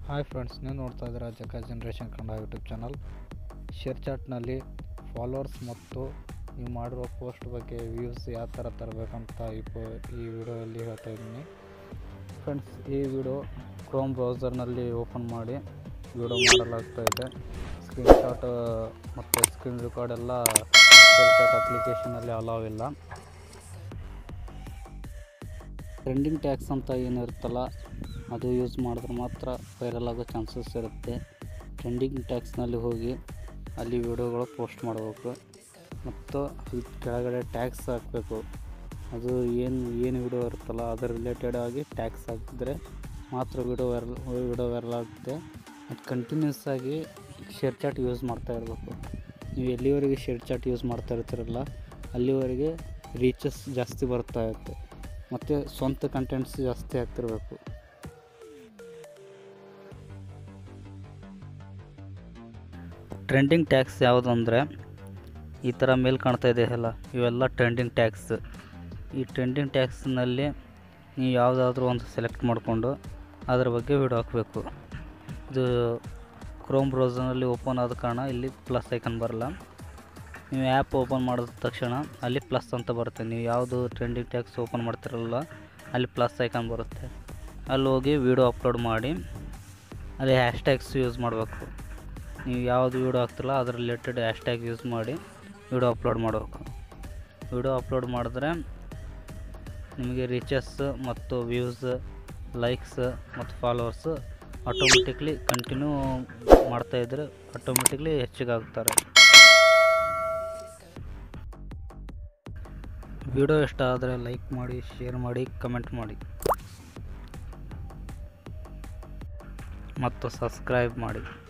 hi friends ನೀವು ನೋಡ್ತಾ ಇದ್ದೀರಾ ಜಕ generation Kannada YouTube channel share ಚಾಟ್ನಲ್ಲಿ ಫಾಲೋವರ್ಸ್ ಮತ್ತು ನೀವು ಮಾಡಿರೋ ಪೋಸ್ಟ್ ಬಗ್ಗೆ ವ್ಯೂಸ್ ಯಾವ ಥರ ತರಬೇಕಂತ ಈ ಪೋ ಈ ವಿಡಿಯೋದಲ್ಲಿ ಹೇಳ್ತಾ ಇದ್ದೀನಿ ಫ್ರೆಂಡ್ಸ್ ಈ ವಿಡಿಯೋ ಕ್ರೋಮ್ ಬ್ರೌಸರ್ನಲ್ಲಿ ಓಪನ್ ಮಾಡಿ ವಿಡಿಯೋ ಮಾಡಲಾಗ್ತಾ ಇದೆ ಸ್ಕ್ರೀನ್ಶಾಟ್ ಮತ್ತು ಸ್ಕ್ರೀನ್ ರೆಕಾರ್ಡ್ ಎಲ್ಲ ಶೇರ್ ಚಾಟ್ ಅಪ್ಲಿಕೇಶನಲ್ಲಿ ಅಲಾವ್ ಇಲ್ಲ ಟ್ರೆಂಡಿಂಗ್ ಟ್ಯಾಕ್ಸ್ ಅಂತ ಏನಿರುತ್ತಲ್ಲ ಅದು ಯೂಸ್ ಮಾಡಿದ್ರೆ ಮಾತ್ರ ವೈರಲ್ ಆಗೋ ಚಾನ್ಸಸ್ ಇರುತ್ತೆ ಟ್ರೆಂಡಿಂಗ್ ಟ್ಯಾಕ್ಸ್ನಲ್ಲಿ ಹೋಗಿ ಅಲ್ಲಿ ವಿಡಿಯೋಗಳು ಪೋಸ್ಟ್ ಮಾಡಬೇಕು ಮತ್ತು ಅಲ್ಲಿ ಕೆಳಗಡೆ ಟ್ಯಾಕ್ಸ್ ಹಾಕಬೇಕು ಅದು ಏನು ಏನು ವಿಡಿಯೋ ಇರುತ್ತಲ್ಲ ಅದರ ರಿಲೇಟೆಡ್ ಆಗಿ ಟ್ಯಾಕ್ಸ್ ಹಾಕಿದ್ರೆ ಮಾತ್ರ ವಿಡಿಯೋ ವೈರಲ್ ವಿಡಿಯೋ ವೈರಲ್ ಆಗುತ್ತೆ ಮತ್ತು ಕಂಟಿನ್ಯೂಸ್ ಆಗಿ ಶೇರ್ ಚಾಟ್ ಯೂಸ್ ಮಾಡ್ತಾ ಇರಬೇಕು ನೀವು ಎಲ್ಲಿವರೆಗೆ ಶೇರ್ ಚಾಟ್ ಯೂಸ್ ಮಾಡ್ತಾ ಇರ್ತೀರಲ್ಲ ಅಲ್ಲಿವರೆಗೆ ರೀಚಸ್ ಜಾಸ್ತಿ ಬರ್ತಾ ಇರುತ್ತೆ ಮತ್ತು ಸ್ವಂತ ಕಂಟೆಂಟ್ಸ್ ಜಾಸ್ತಿ ಆಗ್ತಿರಬೇಕು ಟ್ರೆಂಡಿಂಗ್ ಟ್ಯಾಕ್ಸ್ ಯಾವುದು ಅಂದರೆ ಈ ಥರ ಮೇಲ್ ಕಾಣ್ತಾ ಇದೆಯಲ್ಲ ಇವೆಲ್ಲ ಟ್ರೆಂಡಿಂಗ್ ಟ್ಯಾಕ್ಸ್ ಈ ಟ್ರೆಂಡಿಂಗ್ ಟ್ಯಾಕ್ಸ್ನಲ್ಲಿ ನೀವು ಯಾವುದಾದ್ರೂ ಒಂದು ಸೆಲೆಕ್ಟ್ ಮಾಡಿಕೊಂಡು ಅದ್ರ ಬಗ್ಗೆ ವಿಡಿಯೋ ಹಾಕಬೇಕು ಇದು ಕ್ರೋಮ್ ಬ್ರೌಸರ್ನಲ್ಲಿ ಓಪನ್ ಆದ ಕಾರಣ ಇಲ್ಲಿ ಪ್ಲಸ್ ಐಕನ್ ಬರಲ್ಲ ನೀವು ಆ್ಯಪ್ ಓಪನ್ ಮಾಡಿದ ತಕ್ಷಣ ಅಲ್ಲಿ ಪ್ಲಸ್ ಅಂತ ಬರುತ್ತೆ ನೀವು ಯಾವುದು ಟ್ರೆಂಡಿಂಗ್ ಟ್ಯಾಕ್ಸ್ ಓಪನ್ ಮಾಡ್ತಿರಲ್ಲ ಅಲ್ಲಿ ಪ್ಲಸ್ ಐಕಾನ್ ಬರುತ್ತೆ ಅಲ್ಲಿ ಹೋಗಿ ವೀಡಿಯೋ ಅಪ್ಲೋಡ್ ಮಾಡಿ ಅಲ್ಲಿ ಹ್ಯಾಶ್ಟ್ಯಾಗ್ಸ್ ಯೂಸ್ ಮಾಡಬೇಕು ನೀವು ಯಾವುದು ವೀಡಿಯೋ ಹಾಕ್ತಿರಲ್ಲ ಅದ್ರ ರಿಲೇಟೆಡ್ ಹ್ಯಾಶ್ಟ್ಯಾಗ್ ಯೂಸ್ ಮಾಡಿ ವೀಡಿಯೋ ಅಪ್ಲೋಡ್ ಮಾಡಬೇಕು ವೀಡಿಯೋ ಅಪ್ಲೋಡ್ ಮಾಡಿದ್ರೆ ನಿಮಗೆ ರೀಚಸ್ ಮತ್ತು ವ್ಯೂಸ್ ಲೈಕ್ಸ್ ಮತ್ತು ಫಾಲೋವರ್ಸ್ ಆಟೋಮೆಟಿಕ್ಲಿ ಕಂಟಿನ್ಯೂ ಮಾಡ್ತಾಯಿದ್ರೆ ಆಟೋಮೆಟಿಕ್ಲಿ ಹೆಚ್ಚಿಗೆ ಆಗ್ತಾರೆ ವಿಡಿಯೋ ಇಷ್ಟ ಆದರೆ ಲೈಕ್ ಮಾಡಿ ಶೇರ್ ಮಾಡಿ ಕಮೆಂಟ್ ಮಾಡಿ ಮತ್ತು ಸಬ್ಸ್ಕ್ರೈಬ್ ಮಾಡಿ